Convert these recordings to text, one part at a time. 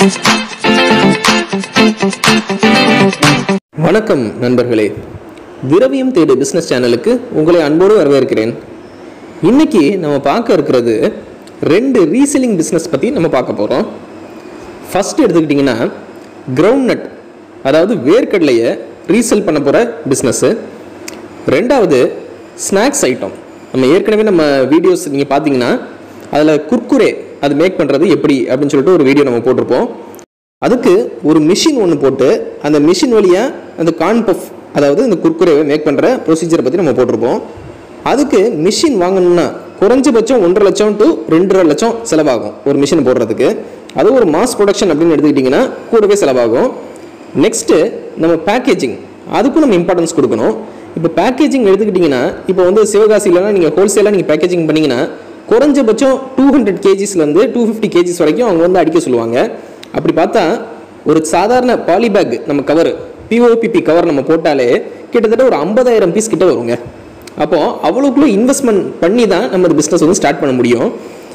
வணக்கம் நண்பர்களே திரவியம் தேடு பிஸ்னஸ் சேனலுக்கு உங்களை அன்போடு வரவேற்கிறேன் இன்னைக்கு நம்ம பார்க்க இருக்கிறது ரெண்டு ரீசெல்லிங் பிஸ்னஸ் பற்றி நம்ம பார்க்க போகிறோம் ஃபர்ஸ்ட் எடுத்துக்கிட்டிங்கன்னா கிரவுண்ட் நட் அதாவது வேர்க்கடலையை ரீசெல் பண்ண போகிற பிஸ்னஸ்ஸு ரெண்டாவது ஸ்நாக்ஸ் ஐட்டம் நம்ம ஏற்கனவே நம்ம வீடியோஸ் நீங்கள் பார்த்தீங்கன்னா அதில் குர்குரே அது மேக் பண்ணுறது எப்படி அப்படின்னு சொல்லிட்டு ஒரு வீடியோ நம்ம போட்டிருப்போம் அதுக்கு ஒரு மிஷின் ஒன்று போட்டு அந்த மிஷின் வழியாக அந்த கார்ன் பஃப் அதாவது இந்த குர்குரேவை மேக் பண்ணுற ப்ரொசீஜரை பற்றி நம்ம போட்டிருப்போம் அதுக்கு மிஷின் வாங்கணும்னா குறைஞ்சபட்சம் ஒன்றரை லட்சம் டு ரெண்டரை லட்சம் செலவாகும் ஒரு மிஷின் போடுறதுக்கு அது ஒரு மாஸ் ப்ரொடக்ஷன் அப்படின்னு எடுத்துக்கிட்டிங்கன்னா கூடவே செலவாகும் நெக்ஸ்ட்டு நம்ம பேக்கேஜிங் அதுக்கும் நம்ம இம்பார்ட்டன்ஸ் கொடுக்கணும் இப்போ பேக்கேஜிங் எடுத்துக்கிட்டிங்கன்னா இப்போ வந்து சிவகாசியிலலாம் நீங்கள் ஹோல்சேலாக நீங்கள் பேக்கேஜிங் பண்ணிங்கன்னா குறைஞ்சபட்சம் டூ ஹண்ட்ரட் கேஜிஸ்லேருந்து டூ ஃபிஃப்டி கேஜிஸ் வரைக்கும் அவங்க வந்து அடிக்க சொல்லுவாங்க அப்படி பார்த்தா ஒரு சாதாரண பாலி பேக் நம்ம கவர் பிஓபிபி கவர் நம்ம போட்டாலே கிட்டத்தட்ட ஒரு ஐம்பதாயிரம் பீஸ் கிட்ட வருங்க அப்போது அவ்வளோக்குள்ள இன்வெஸ்ட்மெண்ட் பண்ணி தான் நம்ம இந்த பிஸ்னஸ் வந்து ஸ்டார்ட் பண்ண முடியும்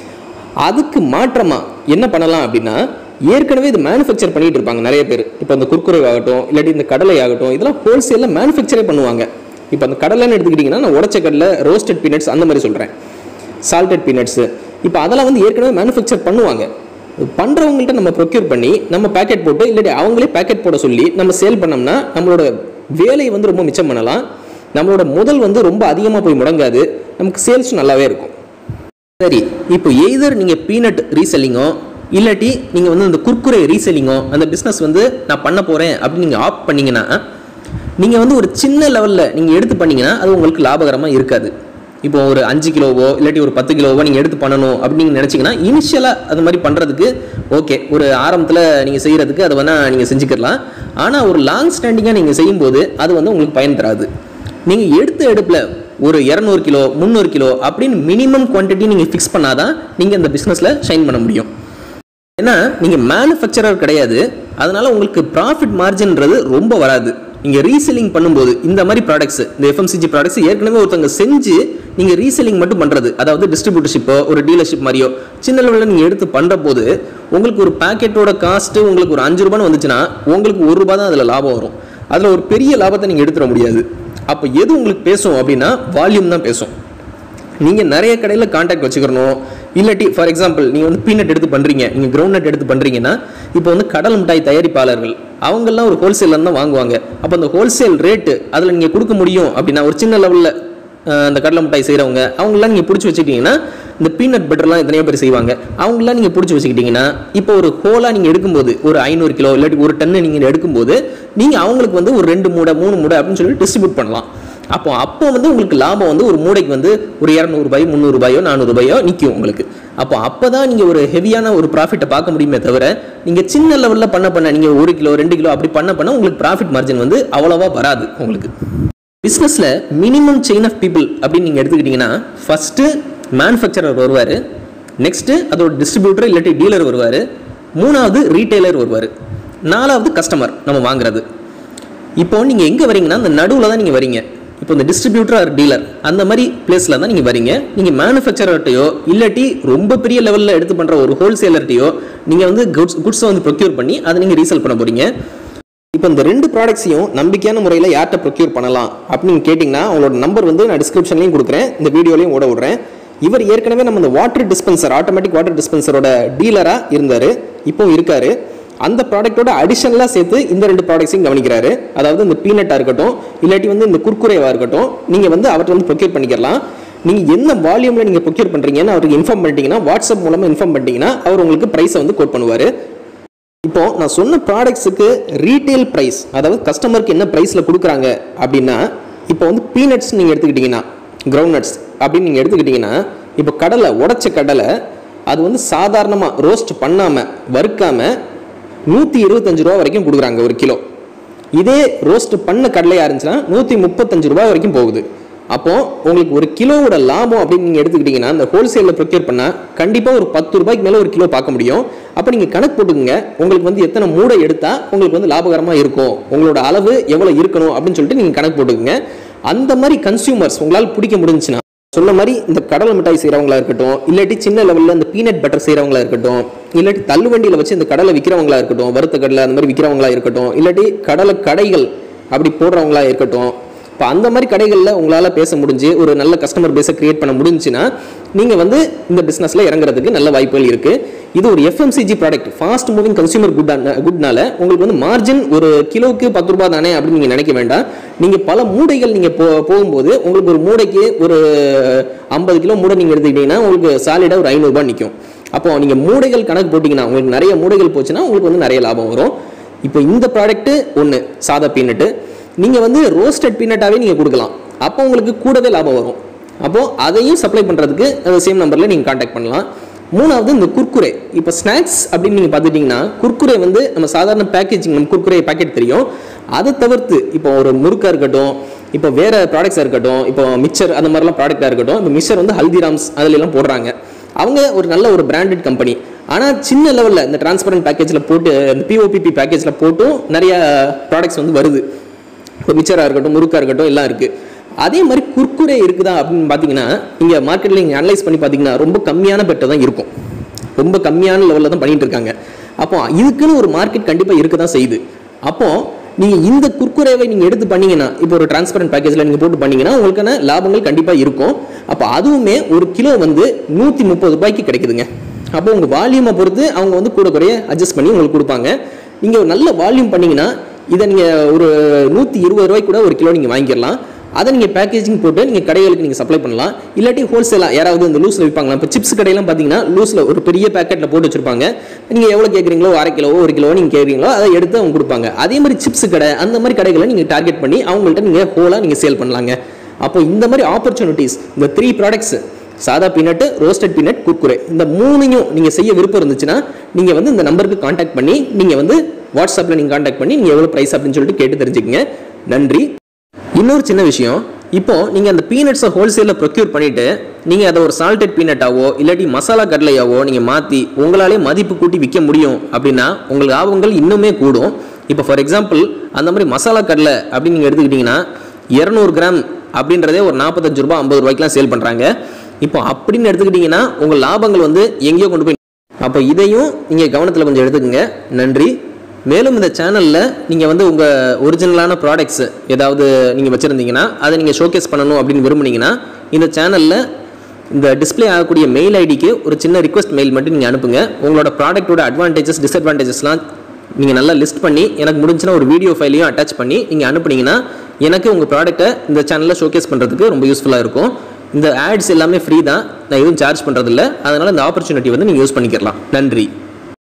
அதுக்கு மாற்றமாக என்ன பண்ணலாம் அப்படின்னா ஏற்கனவே இது மேனுஃபேக்சர் பண்ணிட்டு இருப்பாங்க நிறைய பேர் இப்போ இந்த குர்குரே ஆகட்டும் இல்லாட்டி இந்த கடலை ஆகட்டும் இதெல்லாம் ஹோல்சேலில் மேனுஃபேக்சரே பண்ணுவாங்க இப்போ அந்த கடலைன்னு எடுத்துக்கிட்டிங்கன்னா நான் உடச்ச கடலை ரோஸ்டட் பீனட்ஸ் அந்த மாதிரி சொல்கிறேன் சால்டட் பீனட்ஸு இப்போ அதெல்லாம் வந்து ஏற்கனவே மேனுஃபேக்சர் பண்ணுவாங்க பண்ணுறவங்கள்ட்ட நம்ம ப்ரொக்யூர் பண்ணி நம்ம பேக்கெட் போட்டு இல்லாட்டி அவங்களே பேக்கெட் போட சொல்லி நம்ம சேல் பண்ணோம்னா நம்மளோட வேலையை வந்து ரொம்ப மிச்சம் பண்ணலாம் நம்மளோட முதல் வந்து ரொம்ப அதிகமாக போய் முடங்காது நமக்கு சேல்ஸ் நல்லாவே இருக்கும் சரி இப்போ எய்தர் நீங்கள் பீனட் ரீசெல்லிங்கோ இல்லாட்டி நீங்கள் வந்து இந்த குர்குரே ரீசெல்லிங்கோ அந்த பிஸ்னஸ் வந்து நான் பண்ண போகிறேன் அப்படின்னு நீங்கள் ஆப் பண்ணீங்கன்னா நீங்கள் வந்து ஒரு சின்ன லெவலில் நீங்கள் எடுத்து பண்ணீங்கன்னா அது உங்களுக்கு லாபகரமாக இருக்காது இப்போ ஒரு அஞ்சு கிலோவோ இல்லாட்டி ஒரு பத்து கிலோவோ நீங்கள் எடுத்து பண்ணணும் அப்படின்னு நீங்கள் நினச்சிங்கன்னா இனிஷியலாக அது மாதிரி பண்ணுறதுக்கு ஓகே ஒரு ஆரம்பத்தில் நீங்கள் செய்கிறதுக்கு அதை வேணால் நீங்கள் செஞ்சுக்கலாம் ஆனால் ஒரு லாங் ஸ்டாண்டிங்காக நீங்கள் செய்யும்போது அது வந்து உங்களுக்கு பயன் தராது நீங்கள் எடுத்த எடுப்பில் ஒரு இரநூறு கிலோ முந்நூறு கிலோ அப்படின்னு மினிமம் குவான்டிட்டி நீங்கள் ஃபிக்ஸ் பண்ணாதான் நீங்கள் இந்த பிஸ்னஸில் ஷைன் பண்ண முடியும் ஏன்னா நீங்கள் மேனுஃபேக்சரர் கிடையாது அதனால உங்களுக்கு ப்ராஃபிட் மார்ஜின்றது ரொம்ப வராது நீங்கள் ரீசெல்லிங் பண்ணும்போது இந்த மாதிரி ப்ராடக்ட்ஸ் இந்த எஃப்எம்சிஜி ப்ராடக்ட்ஸ் ஏற்கனவே ஒருத்தவங்க செஞ்சு நீங்கள் ரீசெல்லிங் மட்டும் பண்ணுறது அதாவது டிஸ்ட்ரிபியூட்டர்ஷிப்போ ஒரு டீலர்ஷிப் மாதிரியோ சின்ன லெவலில் நீங்கள் எடுத்து பண்ணுற போது உங்களுக்கு ஒரு பேக்கெட்டோட காஸ்ட்டு உங்களுக்கு ஒரு அஞ்சு ரூபான்னு வந்துச்சுன்னா உங்களுக்கு ஒரு ரூபா தான் அதில் லாபம் வரும் அதில் ஒரு பெரிய லாபத்தை நீங்கள் எடுத்துட முடியாது அப்போ எது உங்களுக்கு பேசும் அப்படின்னா வால்யூம் தான் பேசும் நீங்கள் நிறைய கடையில் காண்டாக்ட் வச்சுக்கிறணும் இல்லாட்டி ஃபார் எக்ஸாம்பிள் நீங்கள் வந்து பீனட் எடுத்து பண்ணுறீங்க நீங்கள் கிரவுண்ட் நட் எடுத்து பண்ணுறீங்கன்னா இப்போ வந்து கடல் மிட்டாய் தயாரிப்பாளர்கள் அவங்கெல்லாம் ஒரு ஹோல்சேலில் தான் வாங்குவாங்க அப்போ அந்த ஹோல்சேல் ரேட்டு அதில் நீங்கள் கொடுக்க முடியும் அப்படின்னா ஒரு சின்ன லெவலில் அந்த கடலை மிட்டாய் செய்கிறவங்க அவங்களாம் நீங்கள் பிடிச்சி வச்சுக்கிட்டீங்கன்னா இந்த பீனட் பட்டர்லாம் எத்தனையோ பேர் செய்வாங்க அவங்களாம் நீங்கள் பிடிச்சி வச்சுக்கிட்டீங்கன்னா இப்போ ஒரு ஹோலாக நீங்கள் எடுக்கும்போது ஒரு ஐநூறு கிலோ இல்லாட்டி ஒரு டன்னு நீங்கள் எடுக்கும்போது நீங்கள் அவங்களுக்கு வந்து ஒரு ரெண்டு மூடை மூணு மூடை அப்படின்னு சொல்லி டிஸ்ட்ரிபியூட் பண்ணலாம் அப்போ அப்போ வந்து உங்களுக்கு லாபம் வந்து ஒரு மூடைக்கு வந்து ஒரு இரநூறுபாய் முந்நூறுபாயோ நானூறுபாயோ நிற்கும் உங்களுக்கு அப்போ அப்போ தான் நீங்கள் ஒரு ஹெவியான ஒரு ப்ராஃபிட்டை பார்க்க முடியுமே தவிர நீங்கள் சின்ன லெவலில் பண்ண பண்ண நீங்கள் ஒரு கிலோ ரெண்டு கிலோ அப்படி பண்ண பண்ண உங்களுக்கு ப்ராஃபிட் மார்ஜின் வந்து அவ்வளோவா வராது உங்களுக்கு பிஸ்னஸில் மினிமம் செயின் ஆஃப் பீப்புள் அப்படின்னு நீங்கள் எடுத்துக்கிட்டிங்கன்னா ஃபஸ்ட்டு மேனுஃபேக்சரர் வருவார் நெக்ஸ்ட்டு அதோட டிஸ்ட்ரிபியூட்டர் இல்லாட்டி டீலர் வருவார் மூணாவது ரீட்டைலர் வருவார் நாலாவது கஸ்டமர் நம்ம வாங்குறது இப்போ நீங்கள் எங்கே வரீங்கன்னா அந்த நடுவில் தான் நீங்கள் வரீங்க இப்போ இந்த டிஸ்ட்ரிபியூட்டர் ஆர் டீலர் அந்த மாதிரி பிளேஸில் தான் நீங்கள் வரீங்க நீங்கள் மேனுஃபேக்சரர்கிட்டையோ இல்லாட்டி ரொம்ப பெரிய லெவலில் எடுத்து பண்ணுற ஒரு ஹோல்சேலர்கிட்டையோ நீங்கள் வந்து குட்ஸ் குட்ஸை வந்து ப்ரொக்யூர் பண்ணி அதை நீங்கள் ரீசேல் பண்ண போகிறீங்க இப்போ இந்த ரெண்டு ப்ராடக்ட்ஸையும் நம்பிக்கையான முறையில் யார்கிட்ட ப்ரொக்யூர் பண்ணலாம் அப்படின்னு கேட்டிங்கன்னா அவங்களோட நம்பர் வந்து நான் டிஸ்கிரிப்ஷன்லையும் கொடுக்குறேன் இந்த வீடியோலையும் ஓட விடுறேன் இவர் ஏற்கனவே நம்ம இந்த வாட்டர் டிஸ்பென்சர் ஆட்டோமேட்டிக் வாட்டர் டிஸ்பென்சரோட டீலராக இருந்தார் இப்போ இருக்காரு அந்த ப்ராடக்ட்டோட அடிஷனலாக சேர்த்து இந்த ரெண்டு ப்ராடக்ட்ஸையும் கவனிக்கிறாரு அதாவது இந்த பீனட்டாக இருக்கட்டும் இல்லாட்டி வந்து இந்த குர்குரேவாக இருக்கட்டும் நீங்கள் வந்து அவர்கிட்ட வந்து ப்ரொக்யூர் பண்ணிக்கலாம் நீங்கள் என்ன வால்யூமில் நீங்கள் ப்ரொக்யூர் பண்ணுறீங்கன்னு அவருக்கு இன்ஃபார்ம் பண்ணிட்டீங்கன்னா வாட்ஸ்அப் மூலமாக இன்ஃபார்ம் பண்ணிட்டீங்கன்னா அவர் உங்களுக்கு ப்ரைஸை வந்து கோட் பண்ணுவார் இப்போ நான் சொன்ன ப்ராடக்ட்ஸுக்கு ரீட்டைல் ப்ரைஸ் அதாவது கஸ்டமருக்கு என்ன ப்ரைஸில் கொடுக்குறாங்க அப்படின்னா இப்போ வந்து பீனட்ஸ் நீங்கள் எடுத்துக்கிட்டிங்கன்னா கிரவுண்ட் நட்ஸ் அப்படின்னு நீங்கள் எடுத்துக்கிட்டிங்கன்னா இப்போ கடலை உடச்ச கடலை அது வந்து சாதாரணமாக ரோஸ்ட் பண்ணாமல் வறுக்காமல் நூற்றி இருபத்தஞ்சு ரூபா வரைக்கும் கொடுக்குறாங்க ஒரு கிலோ இதே ரோஸ்ட் பண்ண கடலையாக இருந்துச்சுன்னா நூற்றி முப்பத்தஞ்சு ரூபா வரைக்கும் போகுது அப்போ உங்களுக்கு ஒரு கிலோவோட லாபம் அப்படின்னு நீங்கள் எடுத்துக்கிட்டிங்கன்னா இந்த ஹோல்சேலில் ப்ரொக்யூர் பண்ணால் கண்டிப்பாக ஒரு பத்து ரூபாய்க்கு மேலே ஒரு கிலோ பார்க்க முடியும் அப்போ நீங்கள் கணக்கு போட்டுக்கோங்க உங்களுக்கு வந்து எத்தனை மூடை எடுத்தால் உங்களுக்கு வந்து லாபகரமாக இருக்கும் உங்களோட அளவு எவ்வளோ இருக்கணும் அப்படின்னு சொல்லிட்டு நீங்கள் கணக்கு போட்டுக்கோங்க அந்த மாதிரி கன்சியூமர்ஸ் உங்களால் பிடிக்க முடிஞ்சுன்னா சொன்ன மாதிரி இந்த கடலை மிட்டாய் செய்கிறவங்களா இருக்கட்டும் இல்லாட்டி சின்ன லெவலில் இந்த பீனட் பட்டர் செய்கிறவங்களா இருக்கட்டும் இல்லாட்டி தள்ளுவண்டியில் வச்சு இந்த கடலை விற்கிறவங்களா இருக்கட்டும் வறுத்த கடலை அந்த மாதிரி விற்கிறவங்களா இருக்கட்டும் இல்லாட்டி கடலை கடைகள் அப்படி போடுறவங்களா இருக்கட்டும் இப்போ அந்த மாதிரி கடைகளில் உங்களால் பேச முடிஞ்சு ஒரு நல்ல கஸ்டமர் பேஸை கிரியேட் பண்ண முடிஞ்சுன்னா நீங்கள் வந்து இந்த பிஸ்னஸில் இறங்குறதுக்கு நல்ல வாய்ப்புகள் இருக்குது இது ஒரு FMCG product fast moving consumer good குட்னால உங்களுக்கு வந்து மார்ஜின் ஒரு கிலோவுக்கு பத்து ரூபாய் தானே அப்படின்னு நீங்கள் நினைக்க வேண்டாம் நீங்கள் பல மூடைகள் நீங்கள் போ போகும்போது உங்களுக்கு ஒரு மூடைக்கு ஒரு ஐம்பது கிலோ மூடை நீங்கள் எடுத்துக்கிட்டீங்கன்னா உங்களுக்கு சாலிடாக ஒரு ஐநூறுரூபா நிற்கும் அப்போ நீங்கள் மூடைகள் கணக்கு போட்டிங்கன்னா உங்களுக்கு நிறைய மூடைகள் போச்சுன்னா உங்களுக்கு வந்து நிறைய லாபம் வரும் இப்போ இந்த ப்ராடக்ட்டு ஒன்று சாதா பீனட்டு நீங்கள் வந்து ரோஸ்டட் பீனட்டாகவே நீங்கள் கொடுக்கலாம் அப்போ உங்களுக்கு கூடவே லாபம் வரும் அப்போது அதையும் சப்ளை பண்ணுறதுக்கு அந்த சேம் நம்பரில் நீங்கள் காண்டாக்ட் பண்ணலாம் மூணாவது இந்த குர்குரே இப்போ ஸ்நாக்ஸ் அப்படின்னு நீங்கள் பார்த்துட்டிங்கன்னா குர்குரே வந்து நம்ம சாதாரண பேக்கேஜிங் நம்ம குர்குரே பேக்கெட் தெரியும் அதை தவிர்த்து இப்போ ஒரு முறுக்காக இருக்கட்டும் இப்போ வேறு ப்ராடக்ட்ஸாக இருக்கட்டும் இப்போ மிக்சர் அந்த மாதிரிலாம் ப்ராடக்டாக இருக்கட்டும் இப்போ மிக்சர் வந்து ஹல்திராம்ஸ் அதுல எல்லாம் போடுறாங்க அவங்க ஒரு நல்ல ஒரு பிராண்டட் கம்பெனி ஆனால் சின்ன லெவலில் இந்த டிரான்ஸ்பரண்ட் பேக்கேஜில் போட்டு இந்த பிஓபிபி பேக்கேஜில் போட்டும் நிறைய ப்ராடக்ட்ஸ் வந்து வருது இப்போ மிச்சராக இருக்கட்டும் முறுக்காக இருக்கட்டும் எல்லாம் இருக்குது அதே மாதிரி குர்குரே இருக்குதா அப்படின்னு பார்த்தீங்கன்னா இங்கே மார்க்கெட்டில் நீங்கள் அனலைஸ் பண்ணி பார்த்தீங்கன்னா ரொம்ப கம்மியான பெட்டை தான் இருக்கும் ரொம்ப கம்மியான லெவலில் தான் பண்ணிட்டு இருக்காங்க அப்போ இதுக்குன்னு ஒரு மார்க்கெட் கண்டிப்பாக இருக்க தான் செய்யுது அப்போ நீங்கள் இந்த குர்குரேவை நீங்கள் எடுத்து பண்ணீங்கன்னா இப்போ ஒரு டிரான்ஸ்பரண்ட் பேக்கேஜில் நீங்கள் போட்டு பண்ணீங்கன்னா உங்களுக்கான லாபங்கள் கண்டிப்பாக இருக்கும் அப்போ அதுவுமே ஒரு கிலோ வந்து நூற்றி முப்பது ரூபாய்க்கு கிடைக்குதுங்க அப்போ உங்கள் வால்யூமை பொறுத்து அவங்க வந்து கூட குறைய அட்ஜஸ்ட் பண்ணி உங்களுக்கு கொடுப்பாங்க நீங்கள் ஒரு நல்ல வால்யூம் பண்ணீங்கன்னா இதை நீங்கள் ஒரு நூற்றி இருபது ரூபாய்க்கு கூட ஒரு கிலோ நீங்கள் வாங்கிடலாம் அதை நீங்கள் பேக்கேஜிங் போட்டு நீங்கள் கடைகளுக்கு நீங்கள் சப்ளை பண்ணலாம் இல்லாட்டி ஹோல்சேலாக யாராவது இந்த லூஸில் விற்பாங்களா இப்போ சிப்ஸ் கடையெல்லாம் பார்த்தீங்கன்னா லூஸில் ஒரு பெரிய பேக்கெட்டில் போட்டு வச்சிருப்பாங்க நீங்கள் எவ்வளோ கேட்குறீங்களோ அரை கிலோவோ ஒரு கிலோ நீங்கள் கேட்குறீங்களோ அதை எடுத்து அவங்க கொடுப்பாங்க அதே மாதிரி சிப்ஸ் கடை அந்த மாதிரி கடைகளை நீங்கள் டார்கெட் பண்ணி அவங்கள்ட்ட நீங்கள் ஹோலாக நீங்கள் சேல் பண்ணலாங்க அப்போ இந்த மாதிரி ஆப்பர்ச்சுனிட்டிஸ் இந்த த்ரீ ப்ராடக்ட்ஸ் சாதா பீனட்டு ரோஸ்டட் பீனட் குர்குரே இந்த மூணையும் நீங்கள் செய்ய விருப்பம் இருந்துச்சுன்னா நீங்கள் வந்து இந்த நம்பருக்கு காண்டாக்ட் பண்ணி நீங்கள் வந்து வாட்ஸ்அப்பில் நீங்கள் காண்டாக்ட் பண்ணி நீங்கள் எவ்வளோ ப்ரைஸ் அப்படின்னு சொல்லிட்டு கேட்டு தெரிஞ்சுக்கங்க நன்றி இன்னொரு சின்ன விஷயம் இப்போ நீங்கள் அந்த பீனட்ஸை ஹோல்சேலில் ப்ரொக்யூர் பண்ணிவிட்டு நீங்கள் அதை ஒரு சால்டட் பீனட்டாவோ இல்லாட்டி மசாலா கடலையாவோ நீங்கள் மாற்றி உங்களாலே மதிப்பு கூட்டி விற்க முடியும் அப்படின்னா உங்களுக்கு லாபங்கள் இன்னுமே கூடும் இப்போ ஃபார் எக்ஸாம்பிள் அந்த மாதிரி மசாலா கடலை அப்படின்னு நீங்கள் எடுத்துக்கிட்டிங்கன்னா இரநூறு கிராம் அப்படின்றதே ஒரு நாற்பத்தஞ்சு ரூபா ஐம்பது ரூபாய்க்குலாம் சேல் பண்ணுறாங்க இப்போ அப்படின்னு எடுத்துக்கிட்டிங்கன்னா உங்கள் லாபங்கள் வந்து எங்கேயோ கொண்டு போய் அப்போ இதையும் நீங்கள் கவனத்தில் கொஞ்சம் எடுத்துக்கோங்க நன்றி மேலும் இந்த சேனலில் நீங்கள் வந்து உங்கள் ஒரிஜினலான ப்ராடக்ட்ஸ் ஏதாவது நீங்கள் வச்சுருந்தீங்கன்னா அதை நீங்கள் ஷோகேஸ் பண்ணணும் அப்படின்னு விரும்புனீங்கன்னா இந்த சேனலில் இந்த டிஸ்ப்ளே ஆகக்கூடிய மெயில் ஐடிக்கு ஒரு சின்ன ரிக்வஸ்ட் மெயில் மட்டும் நீங்கள் அனுப்புங்க உங்களோட ப்ராடக்ட்டோட அட்வான்டேஜஸ் டிஸ்அட்வான்டேஜஸ்லாம் நீங்கள் நல்லா லிஸ்ட் பண்ணி எனக்கு முடிஞ்சுன்னா ஒரு வீடியோ ஃபைலையும் அட்டாச் பண்ணி நீங்கள் அனுப்புனீங்கன்னா எனக்கு உங்கள் ப்ராடக்ட்டை இந்த சேனலில் ஷோகேஸ் பண்ணுறதுக்கு ரொம்ப யூஸ்ஃபுல்லாக இருக்கும் இந்த ஆட்ஸ் எல்லாமே ஃப்ரீ தான் நான் எதுவும் சார்ஜ் பண்ணுறதில்ல அதனால் இந்த ஆப்பர்ச்சுனிட்டி வந்து நீங்கள் யூஸ் பண்ணிக்கலாம் நன்றி